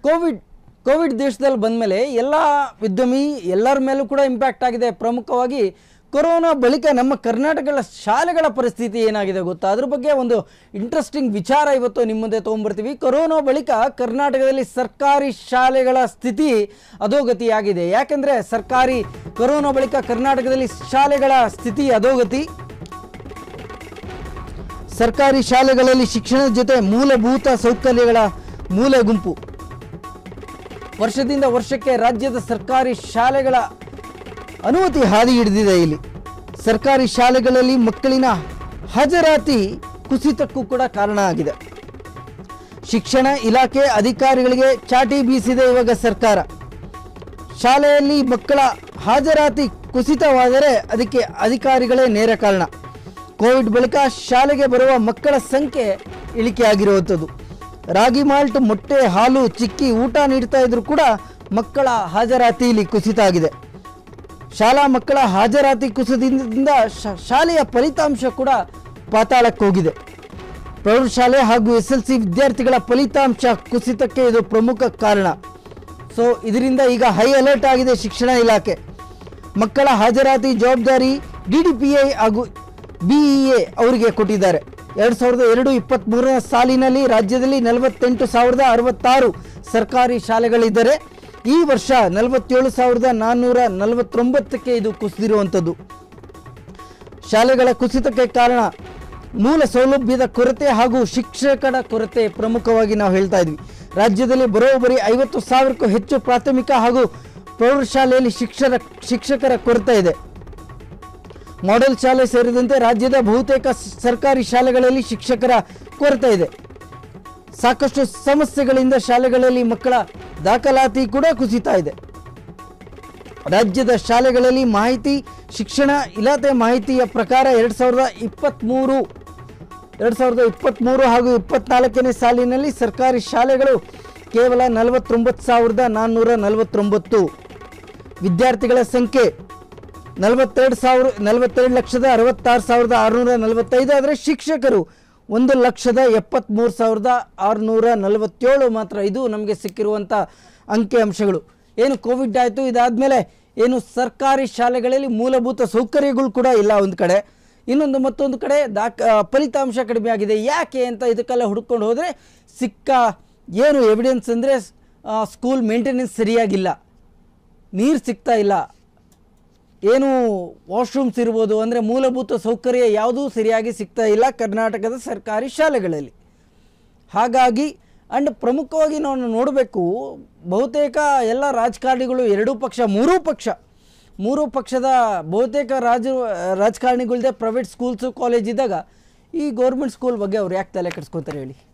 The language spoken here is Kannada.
ಕೋವಿಡ್ ಕೋವಿಡ್ ದೇಶದಲ್ಲಿ ಬಂದಮೇಲೆ ಎಲ್ಲ ಉದ್ಯಮಿ ಎಲ್ಲರ ಮೇಲೂ ಕೂಡ ಇಂಪ್ಯಾಕ್ಟ್ ಆಗಿದೆ ಪ್ರಮುಖವಾಗಿ ಕೊರೋನಾ ಬಳಿಕ ನಮ್ಮ ಕರ್ನಾಟಕದ ಶಾಲೆಗಳ ಪರಿಸ್ಥಿತಿ ಏನಾಗಿದೆ ಗೊತ್ತಾ ಅದ್ರ ಬಗ್ಗೆ ಒಂದು ಇಂಟ್ರೆಸ್ಟಿಂಗ್ ವಿಚಾರ ಇವತ್ತು ನಿಮ್ಮ ಮುಂದೆ ತೊಗೊಂಬರ್ತೀವಿ ಕೊರೋನಾ ಬಳಿಕ ಕರ್ನಾಟಕದಲ್ಲಿ ಸರ್ಕಾರಿ ಶಾಲೆಗಳ ಸ್ಥಿತಿ ಅಧೋಗತಿಯಾಗಿದೆ ಯಾಕೆಂದರೆ ಸರ್ಕಾರಿ ಕೊರೋನಾ ಬಳಿಕ ಕರ್ನಾಟಕದಲ್ಲಿ ಶಾಲೆಗಳ ಸ್ಥಿತಿ ಅಧೋಗತಿ ಸರ್ಕಾರಿ ಶಾಲೆಗಳಲ್ಲಿ ಶಿಕ್ಷಣದ ಜೊತೆ ಮೂಲಭೂತ ಸೌಕರ್ಯಗಳ ಮೂಲ ಗುಂಪು ವರ್ಷದಿಂದ ವರ್ಷಕ್ಕೆ ರಾಜ್ಯದ ಸರ್ಕಾರಿ ಶಾಲೆಗಳ ಅನುಮತಿ ಹಾದಿ ಹಿಡಿದಿದೆ ಇಲ್ಲಿ ಸರ್ಕಾರಿ ಶಾಲೆಗಳಲ್ಲಿ ಮಕ್ಕಳಿನ ಹಾಜರಾತಿ ಕುಸಿತಕ್ಕೂ ಕೂಡ ಕಾರಣ ಆಗಿದೆ ಶಿಕ್ಷಣ ಇಲಾಖೆ ಅಧಿಕಾರಿಗಳಿಗೆ ಚಾಟಿ ಬೀಸಿದೆ ಇವಾಗ ಸರ್ಕಾರ ಶಾಲೆಯಲ್ಲಿ ಮಕ್ಕಳ ಹಾಜರಾತಿ ಕುಸಿತವಾದರೆ ಅದಕ್ಕೆ ಅಧಿಕಾರಿಗಳೇ ನೇರ ಕಾರಣ ಕೋವಿಡ್ ಬಳಿಕ ಶಾಲೆಗೆ ಬರುವ ಮಕ್ಕಳ ಸಂಖ್ಯೆ ಇಳಿಕೆಯಾಗಿರುವಂಥದ್ದು ರಾಗಿ ಮಾಲ್ಟ್ ಮೊಟ್ಟೆ ಹಾಲು ಚಿಕ್ಕಿ ಊಟ ನೀಡ್ತಾ ಇದ್ರು ಕೂಡ ಮಕ್ಕಳ ಹಾಜರಾತಿ ಇಲ್ಲಿ ಕುಸಿತ ಆಗಿದೆ ಶಾಲಾ ಮಕ್ಕಳ ಹಾಜರಾತಿ ಕುಸಿತದಿಂದ ಶಾ- ಶಾಲೆಯ ಫಲಿತಾಂಶ ಕೂಡ ಪಾತಾಳಕ್ಕೆ ಹೋಗಿದೆ ಪ್ರೌಢಶಾಲೆ ಹಾಗೂ ಎಸ್ ಎಲ್ ಸಿ ವಿದ್ಯಾರ್ಥಿಗಳ ಫಲಿತಾಂಶ ಕುಸಿತಕ್ಕೆ ಇದು ಪ್ರಮುಖ ಕಾರಣ ಸೊ ಇದರಿಂದ ಈಗ ಹೈ ಅಲರ್ಟ್ ಆಗಿದೆ ಶಿಕ್ಷಣ ಇಲಾಖೆ ಮಕ್ಕಳ ಹಾಜರಾತಿ ಜವಾಬ್ದಾರಿ ಡಿ ಡಿ ಪಿ ಐ ಹಾಗೂ ಬಿಇಎ ಅವರಿಗೆ ಕೊಟ್ಟಿದ್ದಾರೆ ಎರಡು ಸಾವಿರದ ಎರಡು ಇಪ್ಪತ್ತ್ಮೂರನೇ ಸಾಲಿನಲ್ಲಿ ರಾಜ್ಯದಲ್ಲಿ ನಲವತ್ತೆಂಟು ಸಾವಿರದ ಅರವತ್ತಾರು ಸರ್ಕಾರಿ ಶಾಲೆಗಳಿದ್ದರೆ ಈ ವರ್ಷ ನಲವತ್ತೇಳು ಸಾವಿರದ ನಾನ್ನೂರ ನಲವತ್ತೊಂಬತ್ತಕ್ಕೆ ಇದು ಕುಸಿದಿರುವಂಥದ್ದು ಶಾಲೆಗಳ ಕುಸಿತಕ್ಕೆ ಕಾರಣ ಮೂಲ ಸೌಲಭ್ಯದ ಕೊರತೆ ಹಾಗೂ ಶಿಕ್ಷಕರ ಕೊರತೆ ಪ್ರಮುಖವಾಗಿ ನಾವು ಹೇಳ್ತಾ ಇದ್ವಿ ರಾಜ್ಯದಲ್ಲಿ ಬರೋಬ್ಬರಿ ಐವತ್ತು ಸಾವಿರಕ್ಕೂ ಹೆಚ್ಚು ಪ್ರಾಥಮಿಕ ಹಾಗೂ ಪ್ರೌಢಶಾಲೆಯಲ್ಲಿ ಶಿಕ್ಷರ ಶಿಕ್ಷಕರ ಕೊರತೆ ಇದೆ ಮಾಡೆಲ್ ಶಾಲೆ ಸೇರಿದಂತೆ ರಾಜ್ಯದ ಬಹುತೇಕ ಸ- ಸರ್ಕಾರಿ ಶಾಲೆಗಳಲ್ಲಿ ಶಿಕ್ಷಕರ ಕೊರತೆ ಇದೆ ಸಾಕಷ್ಟು ಸಮಸ್ಯೆಗಳಿಂದ ಶಾಲೆಗಳಲ್ಲಿ ಮಕ್ಕಳ ದಾಖಲಾತಿ ಕೂಡ ಕುಸಿತಾ ಇದೆ ರಾಜ್ಯದ ಶಾಲೆಗಳಲ್ಲಿ ಮಾಹಿತಿ ಶಿಕ್ಷಣ ಇಲಾಖೆ ಮಾಹಿತಿಯ ಪ್ರಕಾರ ಎರಡು ಸಾವಿರದ ಇಪ್ಪತ್ತ್ಮೂರು ಎರಡು ಸಾವಿರದ ಇಪ್ಪತ್ತ್ಮೂರು ಹಾಗೂ ಇಪ್ಪತ್ನಾಲ್ಕನೇ ಸಾಲಿನಲ್ಲಿ ಸರ್ಕಾರಿ ಶಾಲೆಗಳು ಕೇವಲ ನಲವತ್ತೊಂಬತ್ತು ಸಾವಿರದ ನಾನ್ನೂರ ನಲವತ್ತೊಂಬತ್ತು ವಿದ್ಯಾರ್ಥಿಗಳ ಸಂಖ್ಯೆ ನಲವತ್ತೆರಡು ಸಾವಿರ ನಲವತ್ತೆರಡು ಲಕ್ಷದ ಅರವತ್ತಾರು ಸಾವಿರದ ಆರುನೂರ ನಲವತ್ತೈದು ಆದರೆ ಶಿಕ್ಷಕರು ಒಂದು ಲಕ್ಷದ ಎಪ್ಪತ್ತ್ಮೂರು ಸಾವಿರದ ಆರುನೂರ ನಲವತ್ತೇಳು ಮಾತ್ರ ಇದು ನಮಗೆ ಸಿಕ್ಕಿರುವಂಥ ಅಂಕಿ ಅಂಶಗಳು ಏನು ಕೋವಿಡ್ ಆಯಿತು ಇದಾದಮೇಲೆ ಏನು ಸರ್ಕಾರಿ ಶಾಲೆಗಳಲ್ಲಿ ಮೂಲಭೂತ ಸೌಕರ್ಯಗಳು ಕೂಡ ಇಲ್ಲ ಒಂದು ಕಡೆ ಇನ್ನೊಂದು ಮತ್ತೊಂದು ಕಡೆ ದಾಖ ಫಲಿತಾಂಶ ಕಡಿಮೆ ಆಗಿದೆ ಯಾಕೆ ಅಂತ ಇದಕ್ಕೆಲ್ಲ ಹುಡ್ಕೊಂಡು ಹೋದರೆ ಸಿಕ್ಕ ಏನು ಎವಿಡೆನ್ಸ್ ಅಂದರೆ ಸ್ಕೂಲ್ ಮೇಂಟೆನೆನ್ಸ್ ಸರಿಯಾಗಿಲ್ಲ ನೀರು ಸಿಗ್ತಾ ಇಲ್ಲ ಏನು ವಾಶ್ರೂಮ್ಸ್ ಇರ್ಬೋದು ಅಂದರೆ ಮೂಲಭೂತ ಸೌಕರ್ಯ ಯಾವುದೂ ಸರಿಯಾಗಿ ಸಿಗ್ತಾ ಇಲ್ಲ ಕರ್ನಾಟಕದ ಸರ್ಕಾರಿ ಶಾಲೆಗಳಲ್ಲಿ ಹಾಗಾಗಿ ಆ್ಯಂಡ್ ಪ್ರಮುಖವಾಗಿ ನಾವು ನೋಡಬೇಕು ಬಹುತೇಕ ಎಲ್ಲ ರಾಜಕಾರಣಿಗಳು ಎರಡೂ ಪಕ್ಷ ಮೂರೂ ಪಕ್ಷ ಮೂರೂ ಪಕ್ಷದ ಬಹುತೇಕ ರಾಜ ರಾಜಕಾರಣಿಗಳದೇ ಪ್ರೈವೇಟ್ ಸ್ಕೂಲ್ಸು ಕಾಲೇಜ್ ಇದ್ದಾಗ ಈ ಗೌರ್ಮೆಂಟ್ ಸ್ಕೂಲ್ ಬಗ್ಗೆ ಅವ್ರು ಯಾಕೆ ತಲೆ ಕೆಡಿಸ್ಕೊತಾರೆ ಹೇಳಿ